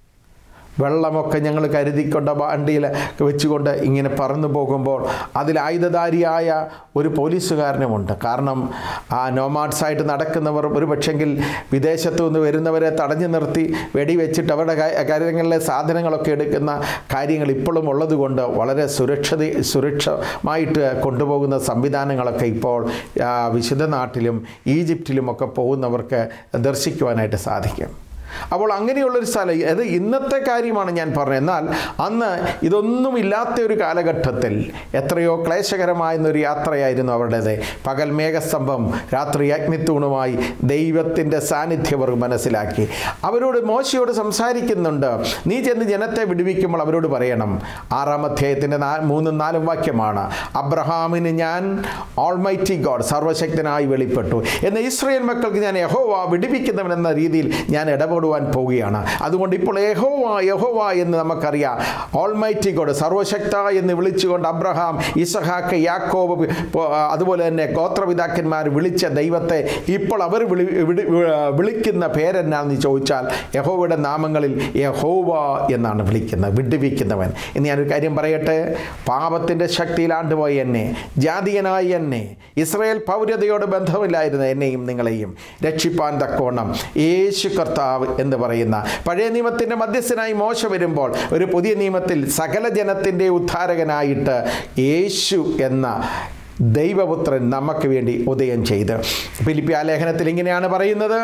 വെള്ളമൊക്കെ ഞങ്ങൾ കരുതിക്കൊണ്ട് വണ്ടിയിൽ വെച്ചുകൊണ്ട് ഇങ്ങനെ പറന്നു പോകുമ്പോൾ അതിൽ ആയുധധാരിയായ ഒരു പോലീസുകാരനുമുണ്ട് കാരണം ആ നോമാഡ്സായിട്ട് നടക്കുന്നവർ ഒരു പക്ഷെങ്കിൽ വിദേശത്തു നിന്ന് വരുന്നവരെ തടഞ്ഞു നിർത്തി വെടിവെച്ചിട്ട് അവരുടെ ക- കാര്യങ്ങളിലെ സാധനങ്ങളൊക്കെ എടുക്കുന്ന കാര്യങ്ങൾ ഇപ്പോഴും ഉള്ളതുകൊണ്ട് വളരെ സുരക്ഷത സുരക്ഷമായിട്ട് കൊണ്ടുപോകുന്ന സംവിധാനങ്ങളൊക്കെ ഇപ്പോൾ ആ, വിശുദ്ധ നാട്ടിലും ഈജിപ്തിലുമൊക്കെ പോകുന്നവർക്ക് ദർശിക്കുവാനായിട്ട് സാധിക്കും അപ്പോൾ അങ്ങനെയുള്ളൊരു സ്ഥലം അത് ഇന്നത്തെ കാര്യമാണ് ഞാൻ പറഞ്ഞത് എന്നാൽ അന്ന് ഇതൊന്നും ഇല്ലാത്ത ഒരു കാലഘട്ടത്തിൽ എത്രയോ ക്ലേശകരമായിരുന്നൊരു യാത്രയായിരുന്നു അവരുടേത് പകൽ മേഘസ്തംഭം രാത്രി അഗ്നിത്തൂണുമായി ദൈവത്തിൻ്റെ സാന്നിധ്യം അവർ മനസ്സിലാക്കി അവരോട് മോശയോട് സംസാരിക്കുന്നുണ്ട് നീ ചെന്ന് ജനത്തെ വിടുവിക്കുമ്പോൾ അവരോട് പറയണം ആറാം അധ്യായത്തിൻ്റെ നാ മൂന്നും നാലും വാക്യമാണ് അബ്രഹാമിന് ഞാൻ ഓൾമൈറ്റി ഗോഡ് സർവശക്തനായി വെളിപ്പെട്ടു എന്ന് ഇസ്രയേൽ മക്കൾക്ക് ഞാൻ യഹോവ വിടുവിക്കുന്നവൻ എന്ന രീതിയിൽ ഞാൻ ഇടപെടുവാൻ പുറപ്പെടുവാൻ പോവുകയാണ് അതുകൊണ്ട് ഇപ്പോൾ യഹോവ യഹോവ എന്ന് നമുക്കറിയാം ഓൾമൈറ്റി ഗോഡ് സർവശക്ത എന്ന് വിളിച്ചുകൊണ്ട് അബ്രഹാം ഇസഹാക്ക് യാക്കോബ് പോ- അതുപോലെ തന്നെ ഗോത്രപിതാക്കന്മാർ വിളിച്ച ദൈവത്തെ ഇപ്പോൾ അവർ വിളി വിളി- വിളിക്കുന്ന പേരെന്നാണെന്ന് ചോദിച്ചാൽ യഹോവയുടെ നാമങ്ങളിൽ യഹോവ എന്നാണ് വിളിക്കുന്നത് വിടുവിക്കുന്നവൻ ഇനി ഞാനൊരു കാര്യം പറയട്ടെ പാപത്തിൻ്റെ ശക്തിയിലാണ്ടുപോയ എന്നെ ജാതീയനായ എന്നെ ഇസ്രയേൽ പൗരതയോട് ബന്ധമില്ലായിരുന്ന എന്നെയും നിങ്ങളെയും രക്ഷിപ്പാൻ തക്കോണം യേശു കർത്താവ് എന്ന് പറയുന്ന പഴയ നിയമത്തിൻ്റെ മധ്യസ്ഥനായി മോശ വരുമ്പോൾ ഒരു പുതിയ നിയമത്തിൽ സകല ജനത്തിൻ്റെ ഉദ്ധാരകനായിട്ട് യേശു എന്ന ദൈവപുത്രൻ നമുക്ക് വേണ്ടി ഉദയം ചെയ്ത് ഫിലിപ്പിയ ലേഖനത്തിൽ ഇങ്ങനെയാണ് പറയുന്നത്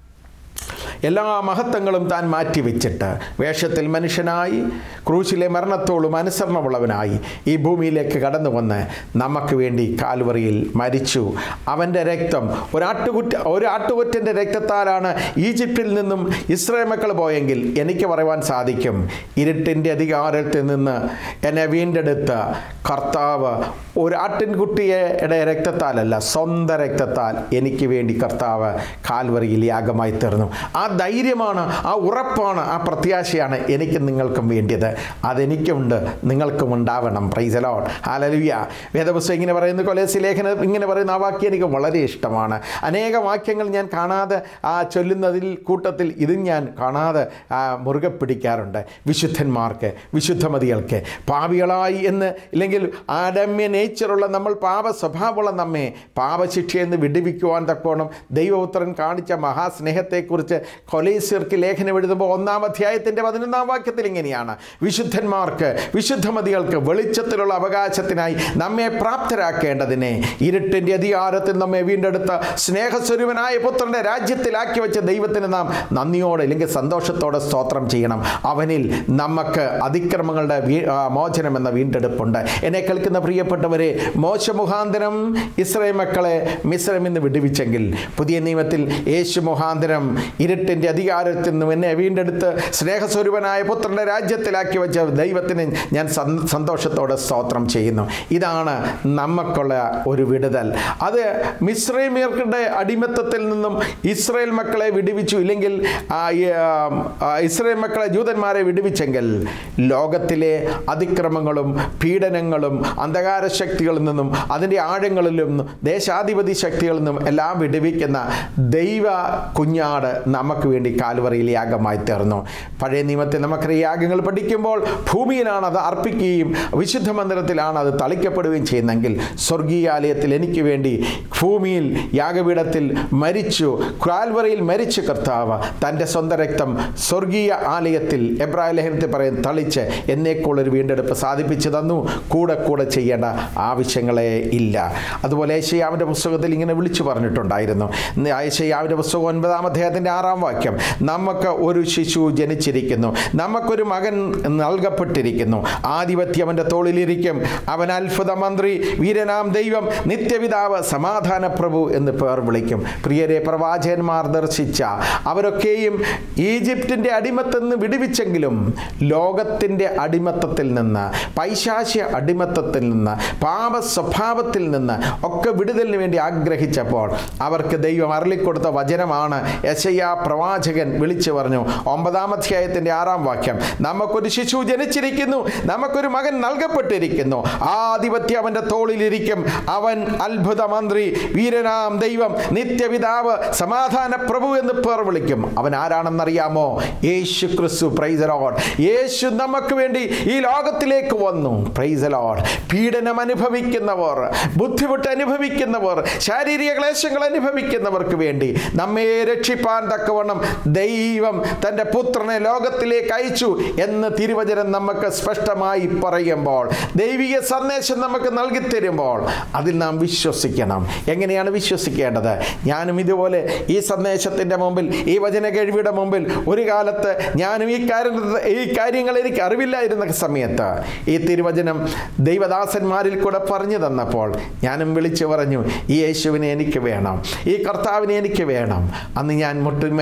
എല്ലാ മഹത്വങ്ങളും താൻ മാറ്റിവെച്ചിട്ട് വേഷത്തിൽ മനുഷ്യനായി ക്രൂശിലെ മരണത്തോളും അനുസരണമുള്ളവനായി ഈ ഭൂമിയിലേക്ക് കടന്നു വന്ന് നമുക്ക് വേണ്ടി കാൽവറിയിൽ മരിച്ചു അവൻ്റെ രക്തം ഒരാട്ടുകുറ്റ ഒരു ആട്ടുകുറ്റൻ്റെ രക്തത്താലാണ് ഈജിപ്തിൽ നിന്നും ഇസ്രായേൽ മക്കൾ പോയെങ്കിൽ എനിക്ക് പറയുവാൻ സാധിക്കും ഇരുട്ടിൻ്റെ അധികാരത്തിൽ നിന്ന് എന്നെ വീണ്ടെടുത്ത കർത്താവ് ഒരു ആട്ടിൻകുട്ടിയുടെ രക്തത്താലല്ല സ്വന്തം രക്തത്താൽ എനിക്ക് വേണ്ടി കർത്താവ് കാൽവറിയിൽ യാഗമായി തീർന്നു ആ ധൈര്യമാണ് ആ ഉറപ്പാണ് ആ പ്രത്യാശയാണ് എനിക്ക് നിങ്ങൾക്കും വേണ്ടിയത് അതെനിക്കുണ്ട് നിങ്ങൾക്കും ഉണ്ടാവണം പ്രൈസലോൺ ഹാലലുയ വേദപുസ്തകം ഇങ്ങനെ പറയുന്ന കൊലേസി ലേഖനം ഇങ്ങനെ പറയുന്ന ആ വാക്യം എനിക്ക് വളരെ ഇഷ്ടമാണ് അനേക വാക്യങ്ങൾ ഞാൻ കാണാതെ ആ ചൊല്ലുന്നതിൽ കൂട്ടത്തിൽ ഇതും ഞാൻ കാണാതെ ആ, മുറുകെ പിടിക്കാറുണ്ട് വിശുദ്ധന്മാർക്ക് വിശുദ്ധമതികൾക്ക് പാപികളായി എന്ന് ഇല്ലെങ്കിൽ ആഡമ്യ നേച്ചറുള്ള നമ്മൾ പാപ സ്വഭാവമുള്ള നമ്മെ പാപശിക്ഷയിൽ നിന്ന് വിടുവിക്കുവാൻ തക്കോണം ദൈവപുത്രൻ കാണിച്ച മഹാസ്നേഹത്തെക്കുറിച്ച് കൊലേസ്യർക്ക് ലേഖനം എഴുതുമ്പോൾ ഒന്നാം അധ്യായത്തിൻ്റെ പതിനൊന്നാം വാക്യത്തിൽ ഇങ്ങനെയാണ് വിശുദ്ധന്മാർക്ക് വിശുദ്ധമതികൾക്ക് വെളിച്ചത്തിലുള്ള അവകാശത്തിനായി നമ്മെ പ്രാപ്തരാക്കേണ്ടതിനെ ഇരുട്ടിൻ്റെ അധികാരത്തിൽ നമ്മെ വീണ്ടെടുത്ത സ്നേഹസ്വരൂപനായ പുത്രൻ്റെ രാജ്യത്തിലാക്കി വെച്ച ദൈവത്തിന് നാം നന്ദിയോടെ അല്ലെങ്കിൽ സന്തോഷത്തോടെ സ്തോത്രം ചെയ്യണം അവനിൽ നമുക്ക് അതിക്രമങ്ങളുടെ വീ- ആ, മോചനം എന്ന വീണ്ടെടുപ്പുണ്ട് എന്നെ കേൾക്കുന്ന പ്രിയപ്പെട്ടവരെ മോശ മുഖാന്തരം ഇസ്രായേൽ മക്കളെ മിശ്രം എന്ന് വിടുവിച്ചെങ്കിൽ പുതിയ നിയമത്തിൽ യേശു മുഖാന്തരം ഇരുട്ടിൻ്റെ അധികാരത്തിൽ നിന്നും എന്നെ വീണ്ടെടുത്ത് സ്നേഹസ്വരൂപനായ പുത്രൻ്റെ രാജ്യത്തിലാക്കി വെച്ച ദൈവത്തിന് ഞാൻ സന്- സന്തോഷത്തോടെ സ്തോത്രം ചെയ്യുന്നു ഇതാണ് നമുക്കുള്ള ഒരു വിടുതൽ അത് മിശ്രൈമിയർക്കുടെ അടിമത്തത്തിൽ നിന്നും ഇസ്രായേൽ മക്കളെ വിടുവിച്ചു ഇല്ലെങ്കിൽ ആ, ഈ, ആ, ആ, ഇസ്രായേൽ മക്കളെ ജൂതന്മാരെ വിടുവിച്ചെങ്കിൽ ലോകത്തിലെ അതിക്രമങ്ങളും പീഡനങ്ങളും അന്ധകാര ശക്തികളിൽ നിന്നും അതിൻ്റെ ആഴങ്ങളിൽ നിന്നും ദേശാധിപതി ശക്തികളിൽ നിന്നും എല്ലാം വിടുവിക്കുന്ന ദൈവ കുഞ്ഞാട് നമുക്ക് വേണ്ടി കാൽവറിയിൽ യാഗമായി തീർന്നു പഴയ നിയമത്തിൽ നമുക്ക് യാഗങ്ങൾ പഠിക്കുമ്പോൾ ഭൂമിയിലാണ് അത് അർപ്പിക്കുകയും വിശുദ്ധ മന്ദിരത്തിലാണ് അത് തളിക്കപ്പെടുകയും ചെയ്യുന്നെങ്കിൽ സ്വർഗീയാലയത്തിൽ എനിക്ക് വേണ്ടി ഭൂമിയിൽ യാഗപീഠത്തിൽ മരിച്ചു കാൽവറിയിൽ മരിച്ചു കർത്താവ് തൻ്റെ സ്വന്തം രക്തം സ്വർഗീയ ആലയത്തിൽ എബ്രായ ലേഖനത്തിൽ പറയും തളിച്ച് എന്നേക്കുള്ളൊരു വീണ്ടെടുപ്പ് സാധിപ്പിച്ചു തന്നു കൂടെ കൂടെ ചെയ്യേണ്ട ആവശ്യങ്ങളെ ഇല്ല അതുപോലെ ഏഷ്യാവിൻ്റെ പുസ്തകത്തിൽ ഇങ്ങനെ വിളിച്ചു പറഞ്ഞിട്ടുണ്ടായിരുന്നു ഏഷ്യാവിൻ്റെ പുസ്തകം ഒൻപതാം അധ്യായത്തിൻ്റെ ആറാം വാക്യം നമുക്ക് ഒരു ശിശു ജനിച്ചിരിക്കുന്നു നമുക്കൊരു മകൻ നൽകപ്പെട്ടിരിക്കുന്നു ആധിപത്യം അവൻ്റെ തോളിലിരിക്കും അവൻ അത്ഭുത മന്ത്രി വീരനാം ദൈവം നിത്യപിതാവ് സമാധാന പ്രഭു എന്ന് പേർ വിളിക്കും പ്രിയരെ പ്രവാചകന്മാർ ദർശിച്ച അവരൊക്കെയും ഈജിപ്തിൻ്റെ അടിമത്തിൽ നിന്ന് വിടുവിച്ചെങ്കിലും ലോകത്തിൻ്റെ അടിമത്തത്തിൽ നിന്ന് പൈശാശ്യ അടിമത്തത്തിൽ നിന്ന് പാപ സ്വഭാവത്തിൽ നിന്ന് ഒക്കെ വിടുതലിന് വേണ്ടി ആഗ്രഹിച്ചപ്പോൾ അവർക്ക് ദൈവം അരളിക്കൊടുത്ത വചനമാണ് യശയ്യ പ്രവാചകൻ വിളിച്ചു പറഞ്ഞു ഒമ്പതാം അധ്യായത്തിൻ്റെ ആറാം വാക്യം നമുക്കൊരു ശിശു ജനിച്ചിരിക്കുന്നു നമുക്കൊരു മകൻ നൽകപ്പെട്ടിരിക്കുന്നു ആധിപത്യം അവൻ്റെ തോളിലിരിക്കും അവൻ അത്ഭുത മന്ത്രി വീരനാം ദൈവം നിത്യപിതാവ് സമാധാന പ്രഭു എന്ന് പേർ വിളിക്കും അവൻ ആരാണെന്നറിയാമോ യേശു ക്രിസ്തു പ്രൈസലോഡ് യേശു നമുക്ക് വേണ്ടി ഈ ലോകത്തിലേക്ക് വന്നു പ്രൈസലോഡ് പീഡനം അനുഭവിക്കുന്നവർ ബുദ്ധിമുട്ട് അനുഭവിക്കുന്നവർ ശാരീരിക ക്ലേശങ്ങൾ അനുഭവിക്കുന്നവർക്ക് വേണ്ടി നമ്മെ രക്ഷിപ്പാൻ തക്കവണ്ണം ദൈവം തൻ്റെ പുത്രനെ ലോകത്തിലേക്ക് അയച്ചു എന്ന് തിരുവചനം നമുക്ക് സ്പഷ്ടമായി പറയുമ്പോൾ ദൈവിക സന്ദേശം നമുക്ക് നൽകി തരുമ്പോൾ അതിൽ നാം വിശ്വസിക്കണം എങ്ങനെയാണ് വിശ്വസിക്കേണ്ടത് ഞാനും ഇതുപോലെ ഈ സന്ദേശത്തിൻ്റെ മുമ്പിൽ ഈ വചന കഴിവിയുടെ മുമ്പിൽ ഒരു കാലത്ത് ഞാനും ഈ കാര്യം ഈ കാര്യങ്ങൾ എനിക്ക് അറിവില്ലായിരുന്ന സമയത്ത് ഈ തിരുവചനം ദൈവദാസന്മാരിൽ കൂടെ പറഞ്ഞു തന്നപ്പോൾ ഞാനും വിളിച്ചു പറഞ്ഞു ഈ യേശുവിനെ എനിക്ക് വേണം ഈ കർത്താവിനെ എനിക്ക് വേണം അന്ന് ഞാൻ മുട്ടിന്മേൽ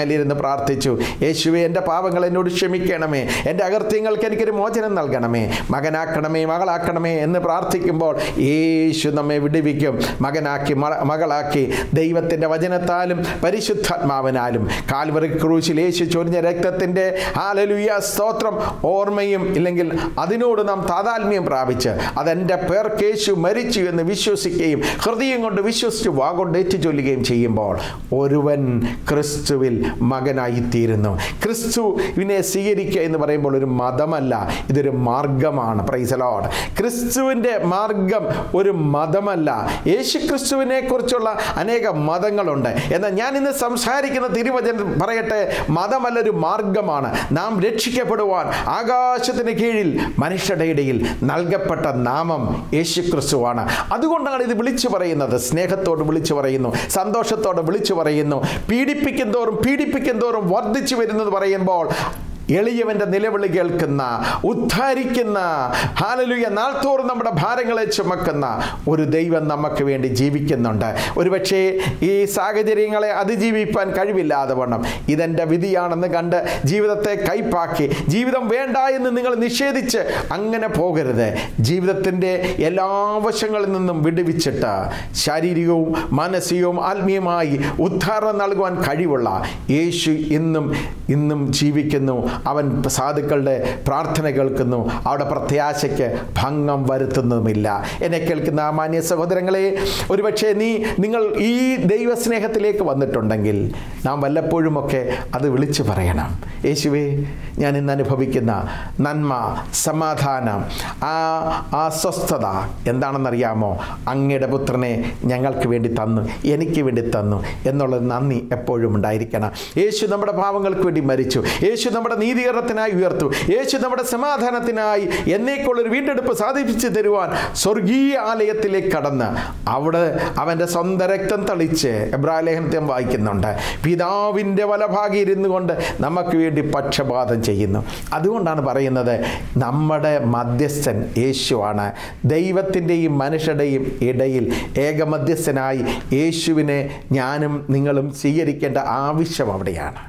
മേലിരുന്ന് പ്രാർത്ഥിച്ചു യേശുവെ എൻ്റെ പാപങ്ങൾ എന്നോട് ക്ഷമിക്കണമേ എൻ്റെ അകൃത്യങ്ങൾക്ക് എനിക്കൊരു മോചനം നൽകണമേ മകനാക്കണമേ മകളാക്കണമേ എന്ന് പ്രാർത്ഥിക്കുമ്പോൾ യേശു നമ്മെ വിടുവിക്കും മകനാക്കി മ- മകളാക്കി ദൈവത്തിൻ്റെ വചനത്താലും പരിശുദ്ധാത്മാവിനാലും കാൽവറി ക്രൂശിൽ യേശു ചൊരിഞ്ഞ രക്തത്തിൻ്റെ ഹാലലുയ സ്തോത്രം ഓർമ്മയും ഇല്ലെങ്കിൽ അതിനോട് നാം താതാത്മ്യം പ്രാപിച്ച് അതെൻ്റെ പേർക്ക് യേശു മരിച്ചു എന്ന് വിശ്വസിക്കുകയും ഹൃദയം കൊണ്ട് വിശ്വസിച്ച് വാഗൊണ്ട് ഏറ്റുചൊല്ലുകയും ചെയ്യുമ്പോൾ ഒരുവൻ ക്രിസ്തുവിൽ മകനായിത്തീരുന്നു ക്രിസ്തുവിനെ സ്വീകരിക്കുക എന്ന് പറയുമ്പോൾ ഒരു മതമല്ല ഇതൊരു മാർഗമാണ് പ്രൈസലോഡ് ക്രിസ്തുവിൻ്റെ മാർഗം ഒരു മതമല്ല യേശു ക്രിസ്തുവിനെ കുറിച്ചുള്ള അനേക മതങ്ങളുണ്ട് എന്നാൽ ഞാൻ ഇന്ന് സംസാരിക്കുന്ന തിരുവചനം പറയട്ടെ മതമല്ല ഒരു മാർഗമാണ് നാം രക്ഷിക്കപ്പെടുവാൻ ആകാശത്തിന് കീഴിൽ മനുഷ്യരുടെ ഇടയിൽ നൽകപ്പെട്ട നാമം യേശു ക്രിസ്തുവാണ് അതുകൊണ്ടാണ് ഇത് വിളിച്ചു പറയുന്നത് സ്നേഹത്തോട് വിളിച്ചു പറയുന്നു സന്തോഷത്തോടെ വിളിച്ചു പറയുന്നു പീഡിപ്പിക്കും തോറും പീഡിപ്പിക്കും തോറും വർദ്ധിച്ചു വരുന്നത് പറയുമ്പോൾ എളിയവൻ്റെ നിലവിളി കേൾക്കുന്ന ഉദ്ധാരിക്കുന്ന ഹാലലുയ നാൾത്തോറും നമ്മുടെ ഭാരങ്ങളെ ചുമക്കുന്ന ഒരു ദൈവം നമുക്ക് വേണ്ടി ജീവിക്കുന്നുണ്ട് ഒരുപക്ഷേ ഈ സാഹചര്യങ്ങളെ അതിജീവിപ്പാൻ കഴിവില്ലാതെ വണ്ണം ഇതെൻ്റെ വിധിയാണെന്ന് കണ്ട് ജീവിതത്തെ കൈപ്പാക്കി ജീവിതം വേണ്ട എന്ന് നിങ്ങൾ നിഷേധിച്ച് അങ്ങനെ പോകരുത് ജീവിതത്തിൻ്റെ എല്ലാ വശങ്ങളിൽ നിന്നും വിടുവിച്ചിട്ട് ശാരീരികവും മാനസികവും ആത്മീയമായി ഉദ്ധാരണം നൽകുവാൻ കഴിവുള്ള യേശു ഇന്നും ഇന്നും ജീവിക്കുന്നു അവൻ സാധുക്കളുടെ പ്രാർത്ഥന കേൾക്കുന്നു അവിടെ പ്രത്യാശയ്ക്ക് ഭംഗം വരുത്തുന്നതുമില്ല എന്നെ കേൾക്കുന്ന ആ മാന്യ സഹോദരങ്ങളെ ഒരുപക്ഷെ നീ നിങ്ങൾ ഈ ദൈവസ്നേഹത്തിലേക്ക് വന്നിട്ടുണ്ടെങ്കിൽ നാം വല്ലപ്പോഴുമൊക്കെ അത് വിളിച്ചു പറയണം യേശുവേ ഞാൻ ഇന്ന് അനുഭവിക്കുന്ന നന്മ സമാധാനം ആ ആ സ്വസ്ഥത എന്താണെന്നറിയാമോ അങ്ങയുടെ പുത്രനെ ഞങ്ങൾക്ക് വേണ്ടി തന്നു എനിക്ക് വേണ്ടി തന്നു എന്നുള്ളത് നന്ദി എപ്പോഴും ഉണ്ടായിരിക്കണം യേശു നമ്മുടെ പാവങ്ങൾക്ക് വേണ്ടി മരിച്ചു യേശു നമ്മുടെ നീതീകരണത്തിനായി ഉയർത്തു യേശു നമ്മുടെ സമാധാനത്തിനായി എന്നേക്കുള്ളൊരു വീണ്ടെടുപ്പ് സാധിപ്പിച്ചു തരുവാൻ സ്വർഗീയ ആലയത്തിലേക്ക് കടന്ന് അവിടെ അവൻ്റെ സ്വന്തം രക്തം തളിച്ച് എബ്രാലേഖനത്തെ വായിക്കുന്നുണ്ട് പിതാവിൻ്റെ വലഭാഗി ഇരുന്നു കൊണ്ട് നമുക്ക് വേണ്ടി പക്ഷപാതം ചെയ്യുന്നു അതുകൊണ്ടാണ് പറയുന്നത് നമ്മുടെ മധ്യസ്ഥൻ യേശുവാണ് ദൈവത്തിൻ്റെയും മനുഷ്യരുടെയും ഇടയിൽ ഏകമധ്യസ്ഥനായി യേശുവിനെ ഞാനും നിങ്ങളും സ്വീകരിക്കേണ്ട ആവശ്യം അവിടെയാണ്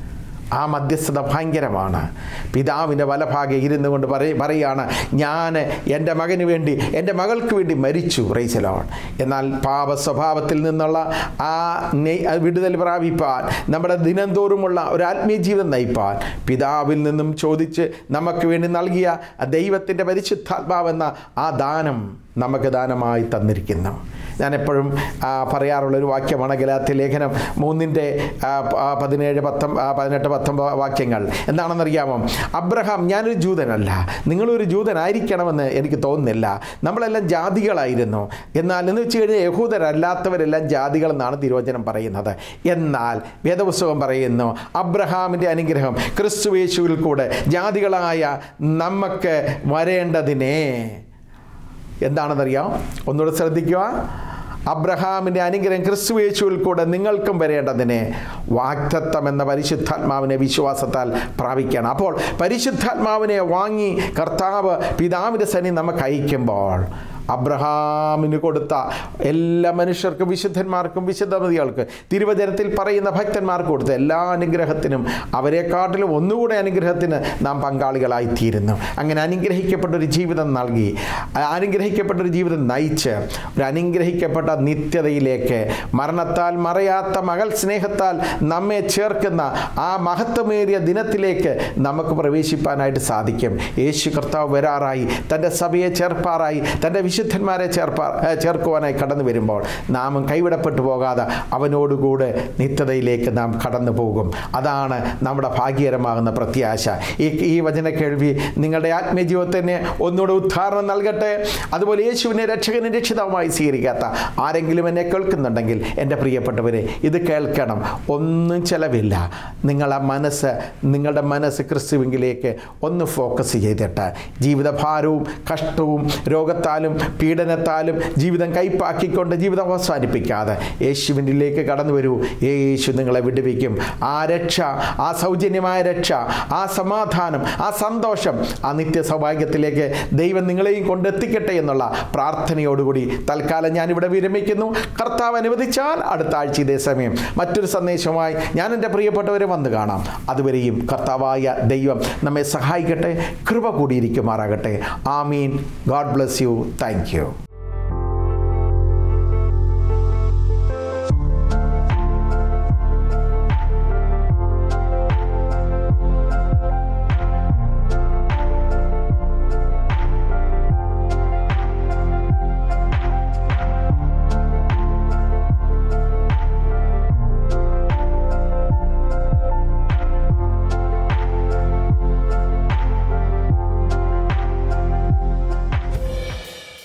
ആ മധ്യസ്ഥത ഭയങ്കരമാണ് പിതാവിൻ്റെ വലഭാഗെ ഇരുന്നു കൊണ്ട് പറയ പറയുകയാണ് ഞാൻ എൻ്റെ മകന് വേണ്ടി എൻ്റെ മകൾക്ക് വേണ്ടി മരിച്ചു റൈസലോൺ എന്നാൽ പാപ സ്വഭാവത്തിൽ നിന്നുള്ള ആ നെയ് ആ വിടുതൽ പ്രാപിപ്പാൻ നമ്മുടെ ദിനംതോറുമുള്ള ഒരു ആത്മീയ ജീവിതം നയിപ്പാൻ പിതാവിൽ നിന്നും ചോദിച്ച് നമുക്ക് വേണ്ടി നൽകിയ ആ ദൈവത്തിൻ്റെ പരിശുദ്ധാത്മാവെന്ന ആ ദാനം നമുക്ക് ദാനമായി തന്നിരിക്കുന്നു ഞാൻ എപ്പോഴും ആ, പറയാറുള്ളൊരു വാക്യമാണ് ഗലാത്തി ലേഖനം മൂന്നിൻ്റെ ആ, പ- ആ, പതിനേഴ് പത്തൊമ്പ ആ, പതിനെട്ട് പത്തൊമ്പത് വാക്യങ്ങൾ എന്താണെന്നറിയാമോ അബ്രഹാം ഞാനൊരു ജൂതനല്ല നിങ്ങളൊരു ജൂതനായിരിക്കണമെന്ന് എനിക്ക് തോന്നുന്നില്ല നമ്മളെല്ലാം ജാതികളായിരുന്നു എന്നാൽ എന്ന് വെച്ച് കഴിഞ്ഞാൽ യഹൂദരല്ലാത്തവരെല്ലാം ജാതികൾ എന്നാണ് തിരുവചനം പറയുന്നത് എന്നാൽ വേദപുസ്തകം പറയുന്നു അബ്രഹാമിൻ്റെ അനുഗ്രഹം ക്രിസ്തു യേശുവിൽ കൂടെ ജാതികളായ നമുക്ക് വരേണ്ടതിനെ എന്താണെന്നറിയാം ഒന്നുകൂടെ ശ്രദ്ധിക്കുക അബ്രഹാമിൻ്റെ അനുഗ്രഹം ക്രിസ്തു യേശുവിൽ കൂടെ നിങ്ങൾക്കും വരേണ്ടതിനെ വാക്തത്വം എന്ന പരിശുദ്ധാത്മാവിനെ വിശ്വാസത്താൽ പ്രാപിക്കണം അപ്പോൾ പരിശുദ്ധാത്മാവിനെ വാങ്ങി കർത്താവ് പിതാവിൻ്റെ സനി നമുക്ക് അയക്കുമ്പോൾ അബ്രഹാമിന് കൊടുത്ത എല്ലാ മനുഷ്യർക്കും വിശുദ്ധന്മാർക്കും വിശുദ്ധമതികൾക്ക് തിരുവചനത്തിൽ പറയുന്ന ഭക്തന്മാർക്ക് കൊടുത്ത എല്ലാ അനുഗ്രഹത്തിനും അവരെക്കാട്ടിലും ഒന്നുകൂടെ അനുഗ്രഹത്തിന് നാം പങ്കാളികളായിത്തീരുന്നു അങ്ങനെ അനുഗ്രഹിക്കപ്പെട്ട ഒരു ജീവിതം നൽകി ആ അനുഗ്രഹിക്കപ്പെട്ട ഒരു ജീവിതം നയിച്ച് ഒരു അനുഗ്രഹിക്കപ്പെട്ട നിത്യതയിലേക്ക് മരണത്താൽ മറയാത്ത മകൾ സ്നേഹത്താൽ നമ്മെ ചേർക്കുന്ന ആ മഹത്വമേറിയ ദിനത്തിലേക്ക് നമുക്ക് പ്രവേശിപ്പാനായിട്ട് സാധിക്കും യേശു കർത്താവ് വരാറായി തൻ്റെ സഭയെ ചേർപ്പാറായി തൻ്റെ വിശുദ്ധന്മാരെ ചേർപ്പാ ഏ, ചേർക്കുവാനായി കടന്നു വരുമ്പോൾ നാമും കൈവിടപ്പെട്ടു പോകാതെ അവനോടുകൂടെ നിത്യതയിലേക്ക് നാം കടന്നു പോകും അതാണ് നമ്മുടെ ഭാഗ്യകരമാകുന്ന പ്രത്യാശ ഈ ഈ വചന കേൾവി നിങ്ങളുടെ ആത്മീയജീവിതത്തിന് ഒന്നുകൂടെ ഉദ്ധാരണം നൽകട്ടെ അതുപോലെ യേശുവിനെ രക്ഷകനും രക്ഷിതാവുമായി സ്വീകരിക്കാത്ത ആരെങ്കിലും എന്നെ കേൾക്കുന്നുണ്ടെങ്കിൽ എൻ്റെ പ്രിയപ്പെട്ടവരെ ഇത് കേൾക്കണം ഒന്നും ചെലവില്ല നിങ്ങളെ മനസ്സ് നിങ്ങളുടെ മനസ്സ് ക്രിസ്തുവിങ്കിലേക്ക് ഒന്ന് ഫോക്കസ് ചെയ്തിട്ട് ജീവിതഭാരവും കഷ്ടവും രോഗത്താലും പീഡനത്താലും ജീവിതം കൈപ്പാക്കിക്കൊണ്ട് ജീവിതം അവസാനിപ്പിക്കാതെ യേശുവിനിലേക്ക് കടന്നു വരൂ യേശു നിങ്ങളെ വിടുവിക്കും ആ രക്ഷ ആ സൗജന്യമായ രക്ഷ ആ സമാധാനം ആ സന്തോഷം ആ നിത്യ സൗഭാഗ്യത്തിലേക്ക് ദൈവം നിങ്ങളെയും കൊണ്ടെത്തിക്കട്ടെ എന്നുള്ള പ്രാർത്ഥനയോടുകൂടി തൽക്കാലം ഞാനിവിടെ വിരമിക്കുന്നു കർത്താവ് അനുവദിച്ചാൽ അടുത്ത ആഴ്ച ഇതേ സമയം മറ്റൊരു സന്ദേശവുമായി ഞാൻ എൻ്റെ പ്രിയപ്പെട്ടവരെ വന്ന് കാണാം അതുവരെയും കർത്താവായ ദൈവം നമ്മെ സഹായിക്കട്ടെ കൃപ കൂടിയിരിക്കുമാറാകട്ടെ ആമീൻ God bless you thank U